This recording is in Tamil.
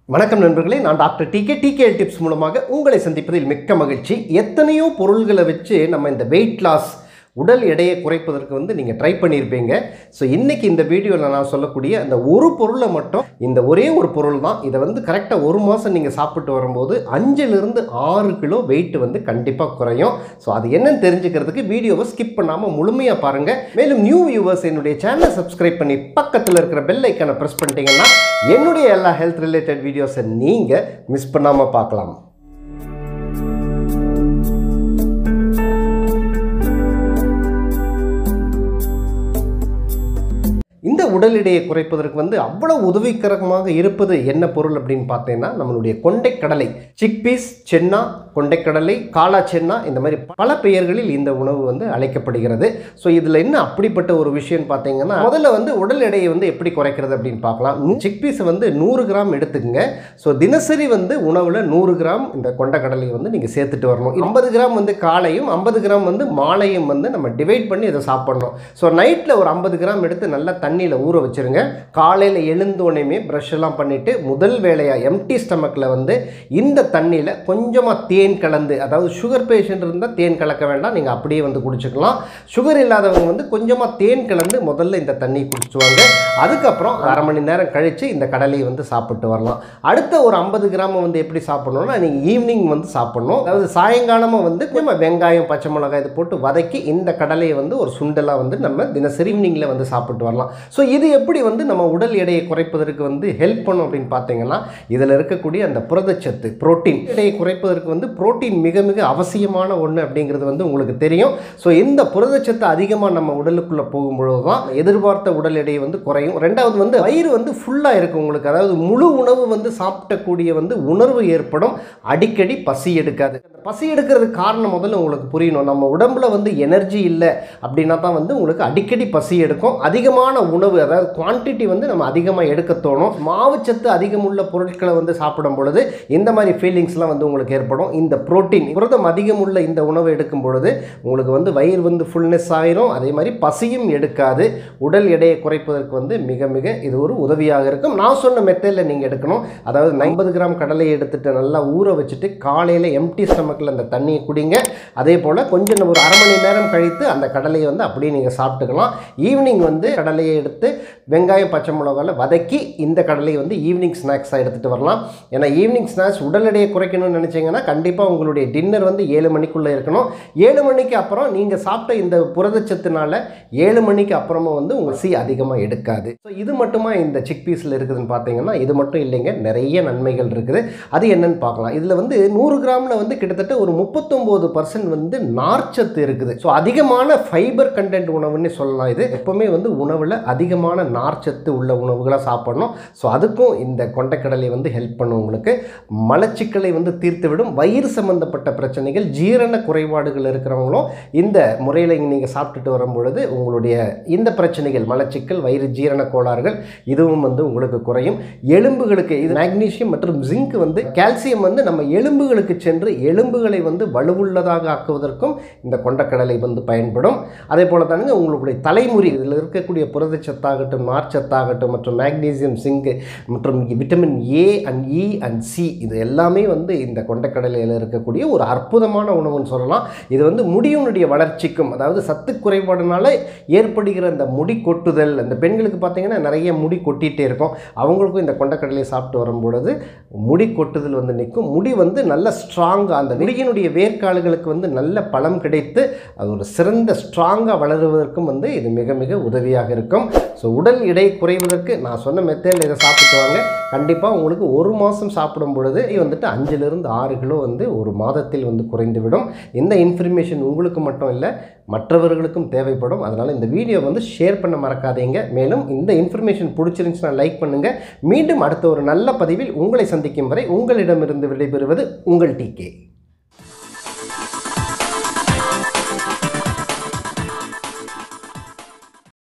வணக்கம் நண்பர்களே நான் டாக்டர் டிகே டிகேஎல் டிப்ஸ் மூலமாக உங்களை சந்திப்பதில் மிக்க மகிழ்ச்சி எத்தனையோ பொருள்களை வச்சு நம்ம இந்த வெயிட் லாஸ் உடல் எடையை குறைப்பதற்கு வந்து நீங்கள் ட்ரை பண்ணியிருப்பீங்க ஸோ இன்றைக்கி இந்த வீடியோவில் நான் சொல்லக்கூடிய அந்த ஒரு பொருளை மட்டும் இந்த ஒரே ஒரு பொருள் தான் இதை வந்து கரெக்டாக ஒரு மாதம் நீங்கள் சாப்பிட்டு வரும்போது அஞ்சிலிருந்து ஆறு கிலோ வெயிட் வந்து கண்டிப்பாக குறையும் ஸோ அது என்னன்னு தெரிஞ்சுக்கிறதுக்கு வீடியோவை ஸ்கிப் பண்ணாமல் முழுமையாக பாருங்கள் மேலும் நியூ வியூவர்ஸ் என்னுடைய சேனலை சப்ஸ்கிரைப் பண்ணி பக்கத்தில் இருக்கிற பெல் ஐக்கானை ப்ரெஸ் பண்ணிட்டீங்கன்னா என்னுடைய எல்லா ஹெல்த் ரிலேட்டட் வீடியோஸை நீங்கள் மிஸ் பண்ணாமல் பார்க்கலாம் இந்த உடல் எடையை குறைப்பதற்கு வந்து அவ்வளவு உதவிகரமாக இருப்பது என்ன பொருள் அப்படின்னு பார்த்தீங்கன்னா நம்மளுடைய கொண்டைக்கடலை சிக்பீஸ் சென்னா கொண்டைக்கடலை காளா சென்னா இந்த மாதிரி பல பெயர்களில் இந்த உணவு வந்து அழைக்கப்படுகிறது ஸோ இதில் என்ன அப்படிப்பட்ட ஒரு விஷயம் பார்த்தீங்கன்னா முதல்ல வந்து உடல் எடையை வந்து எப்படி குறைக்கிறது அப்படின்னு பார்க்கலாம் சிக்பீஸை வந்து நூறு கிராம் எடுத்துக்கங்க ஸோ தினசரி வந்து உணவில் நூறு கிராம் இந்த கொண்டைக்கடலை வந்து நீங்கள் சேர்த்துட்டு வரணும் ஐம்பது கிராம் வந்து காலையும் ஐம்பது கிராம் வந்து மாலையும் வந்து நம்ம டிவைட் பண்ணி இதை சாப்பிடணும் ஸோ நைட்டில் ஒரு ஐம்பது கிராம் எடுத்து நல்லா தண்ணியில் ஊற வச்சுருங்க காலையில் எழுந்தோடனே ப்ரஷ் எல்லாம் பண்ணிவிட்டு முதல் வேலையாக எம்டி ஸ்டமக்கில் வந்து இந்த தண்ணியில் கொஞ்சமாக தேன் கலந்து அதாவது சுகர் பேஷண்ட் இருந்தால் தேன் கலக்க வேண்டாம் நீங்கள் அப்படியே வந்து குடிச்சுக்கலாம் சுகர் இல்லாதவங்க வந்து கொஞ்சமாக தேன் கலந்து முதல்ல இந்த தண்ணி குடிச்சுவாங்க அதுக்கப்புறம் அரை மணி நேரம் கழித்து இந்த கடலையை வந்து சாப்பிட்டு வரலாம் அடுத்த ஒரு ஐம்பது கிராம் வந்து எப்படி சாப்பிடணும்னா நீங்கள் ஈவினிங் வந்து சாப்பிடணும் அதாவது சாயங்காலமாக வந்து கொஞ்சம் வெங்காயம் பச்சை மிளகாய் இது போட்டு வதக்கி இந்த கடலையை வந்து ஒரு சுண்டலாக வந்து நம்ம தினசரி ஈவினிங்கில் வந்து சாப்பிட்டு வரலாம் ஸோ இது எப்படி வந்து நம்ம உடல் எடையை குறைப்பதற்கு வந்து ஹெல்ப் பண்ணும் அப்படின்னு பார்த்தீங்கன்னா இதில் இருக்கக்கூடிய அந்த புரதச்சத்து புரோட்டீன் எடையை குறைப்பதற்கு வந்து புரோட்டீன் மிக மிக அவசியமான ஒன்று அப்படிங்கிறது வந்து உங்களுக்கு தெரியும் ஸோ இந்த புரதச்சத்து அதிகமாக நம்ம உடலுக்குள்ளே போகும்பொழுது தான் எதிர்பார்த்த உடல் எடை வந்து குறையும் ரெண்டாவது வந்து வயிறு வந்து ஃபுல்லாக இருக்கும் உங்களுக்கு அதாவது முழு உணவு வந்து சாப்பிட்டக்கூடிய வந்து உணர்வு ஏற்படும் அடிக்கடி பசி எடுக்காது அந்த பசி எடுக்கிறதுக்கு காரணம் முதல்ல உங்களுக்கு புரியணும் நம்ம உடம்புல வந்து எனர்ஜி இல்லை அப்படின்னா தான் வந்து உங்களுக்கு அடிக்கடி பசி எடுக்கும் அதிகமான உணவு அதாவது குவான்டிட்டி வந்து நம்ம அதிகமாக எடுக்க தோணும் மாவுச்சத்து அதிகமுள்ள பொருட்களை வந்து சாப்பிடும் பொழுது இந்த மாதிரி ஃபீலிங்ஸ்லாம் வந்து உங்களுக்கு ஏற்படும் இந்த புரோட்டீன் புரதம் அதிகமுள்ள இந்த உணவை எடுக்கும் பொழுது உங்களுக்கு வந்து வயிறு வந்து ஃபுல்னஸ் ஆயிரும் அதே மாதிரி பசியும் எடுக்காது உடல் எடையை குறைப்பதற்கு வந்து மிக மிக இது ஒரு உதவியாக இருக்கும் நான் சொன்ன மெத்தடில் நீங்கள் எடுக்கணும் அதாவது ஐம்பது கிராம் கடலையை எடுத்துட்டு நல்லா ஊற வச்சுட்டு காலையில் எம்டி ஸ்டமக்கில் அந்த தண்ணியை குடிங்க அதே போல் கொஞ்சம் ஒரு அரை மணி நேரம் கழித்து அந்த கடலையை வந்து அப்படியே நீங்கள் சாப்பிட்டுக்கலாம் ஈவினிங் வந்து கடலையை எடுத்து வெங்காயம் பச்சை மிளகாவில் வதக்கி இந்த கடலையை வந்து ஈவினிங் ஸ்நாக்ஸாக எடுத்துகிட்டு வரலாம் ஏன்னா ஈவினிங் ஸ்நாக்ஸ் உடல் எடையை குறைக்கணும்னு நினச்சிங்கன்னா கண்டிப்பாக உங்களுடைய டின்னர் வந்து ஏழு மணிக்குள்ளே இருக்கணும் ஏழு மணிக்கு அப்புறம் நீங்கள் சாப்பிட்ட இந்த புரதச்சத்துனால ஏழு மணிக்கு அப்புறமா வந்து உங்கள் சி அதிகமாக எடுக்காது ஸோ இது மட்டுமா இந்த சிக் பீஸில் இருக்குதுன்னு பார்த்தீங்கன்னா இது மட்டும் இல்லைங்க நிறைய நன்மைகள் இருக்குது அது என்னன்னு பார்க்கலாம் இதில் வந்து நூறு கிராமில் வந்து கிட்டத்தட்ட ஒரு முப்பத்தொம்போது பர்சன்ட் வந்து நார்ச்சத்து இருக்குது ஸோ அதிகமான ஃபைபர் கண்டென்ட் உணவுன்னு சொல்லலாம் இது எப்போவுமே வந்து உணவில் அதிகமான நார்ச்சத்து உள்ள உணவுகளாக சாப்பிடணும் ஸோ அதுக்கும் இந்த கொண்டைக்கடலை வந்து ஹெல்ப் பண்ணும் உங்களுக்கு மலச்சிக்கலை வந்து தீர்த்துவிடும் வயிறு சம்பந்தப்பட்ட பிரச்சனைகள் ஜீரண குறைபாடுகள் இருக்கிறவங்களும் இந்த முறையில் நீங்கள் சாப்பிட்டுட்டு வரும் பொழுது உங்களுடைய இந்த பிரச்சனைகள் மலச்சிக்கல் வயிறு ஜீரண கோளாறுகள் இதுவும் வந்து உங்களுக்கு குறையும் எலும்புகளுக்கு இது மேக்னீசியம் மற்றும் ஜிங்க் வந்து கால்சியம் வந்து நம்ம எலும்புகளுக்கு சென்று எலும்புகளை வந்து வலுவுள்ளதாக ஆக்குவதற்கும் இந்த கொண்டக்கடலை வந்து பயன்படும் அதே போல் தானுங்க உங்களுடைய தலைமுறி இதில் இருக்கக்கூடிய புரதச்சத்தாகட்டும் நார்ச்சத்தாகட்டும் மற்றும் மேக்னீசியம் சிங்கு மற்றும் vitamin A and E and C இது எல்லாமே வந்து இந்த கொண்டக்கடலையில் இருக்கக்கூடிய ஒரு அற்புதமான உணவுன்னு சொல்லலாம் இது வந்து முடியினுடைய வளர்ச்சிக்கும் அதாவது சத்து குறைபாடுனால ஏற்படுகிற அந்த முடி கொட்டுதல் அந்த பெண்களுக்கு பார்த்தீங்கன்னா நிறைய முடி கொட்டிகிட்டே இருக்கும் அவங்களுக்கும் இந்த கொண்டக்கடலையை சாப்பிட்டு வரும்பொழுது முடி கொட்டுதல் வந்து நிற்கும் முடி வந்து நல்ல ஸ்ட்ராங்காக அந்த முடியினுடைய வேர்க்கால்களுக்கு வந்து நல்ல பலம் கிடைத்து அது ஒரு சிறந்த ஸ்ட்ராங்காக வளருவதற்கும் வந்து இது மிக மிக உதவியாக இருக்கும் ஸோ உடல் எடை குறைவதற்கு நான் சொன்ன மெத்தேடில் இதை சாப்பிட்டு வாங்க கண்டிப்பாக உங்களுக்கு ஒரு மாதம் சாப்பிடும் பொழுது இது வந்துட்டு அஞ்சிலிருந்து ஆறு கிலோ வந்து ஒரு மாதத்தில் வந்து குறைந்துவிடும் இந்த இன்ஃபர்மேஷன் உங்களுக்கு மட்டும் இல்லை மற்றவர்களுக்கும் தேவைப்படும் அதனால் இந்த வீடியோ வந்து ஷேர் பண்ண மறக்காதீங்க மேலும் இந்த இன்ஃபர்மேஷன் பிடிச்சிருந்துச்சுன்னா லைக் பண்ணுங்கள் மீண்டும் அடுத்த ஒரு நல்ல பதிவில் உங்களை சந்திக்கும் வரை உங்களிடமிருந்து விடைபெறுவது உங்கள் டிகே